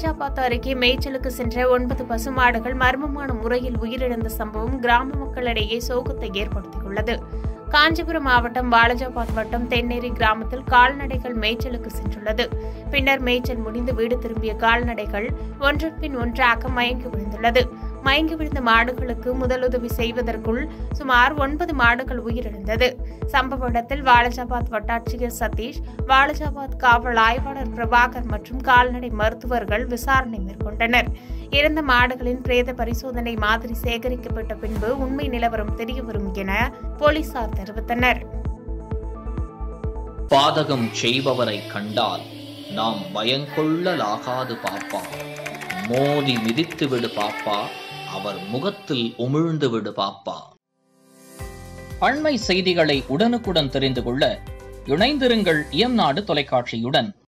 வாலஜாபாத் அருகே மேய்ச்சலுக்கு சென்ற ஒன்பது பசுமாடுகள் மர்மமான முறையில் உயிரிழந்த சம்பவம் கிராம மக்களிடையே சோகத்தை ஏற்படுத்தியுள்ளது காஞ்சிபுரம் மாவட்டம் வாலஜாபாத் வட்டம் தென்னேரி கிராமத்தில் கால்நடைகள் மேய்ச்சலுக்கு சென்றுள்ளது பின்னர் மேய்ச்சல் முடிந்து வீடு திரும்பிய கால்நடைகள் ஒன்றன் பின் ஒன்றாக மயங்கி விழுந்துள்ளது மயங்கி விழுந்த மாடுகளுக்கு முதலுதவி செய்வதற்குள் சுமார் ஒன்பது மாடுகள் உயிரிழந்தது சம்பவ இடத்தில் வாலஜாபாத் வட்டாட்சியர் சதீஷ் வாலஜாபாத் காவல் ஆய்வாளர் பிரபாகர் மற்றும் கால்நடை மருத்துவர்கள் விசாரணை மேற்கொண்டனர் இறந்த மாடுகளின் பிரேத பரிசோதனை மாதிரி சேகரிக்கப்பட்ட பின்பு உண்மை நிலவரம் தெரியவரும் என போலீசார் தெரிவித்தனர் பாதகம் செய்பவரை கண்டால் நாம் பயங்கொள்ளலாகாது பாப்பா மோதி மிதித்து விடு பாப்பா அவர் முகத்தில் உமிழ்ந்து விடு பாப்பா அண்மை செய்திகளை உடனுக்குடன் தெரிந்து கொள்ள இணைந்திருங்கள் இயம்நாடு தொலைக்காட்சியுடன்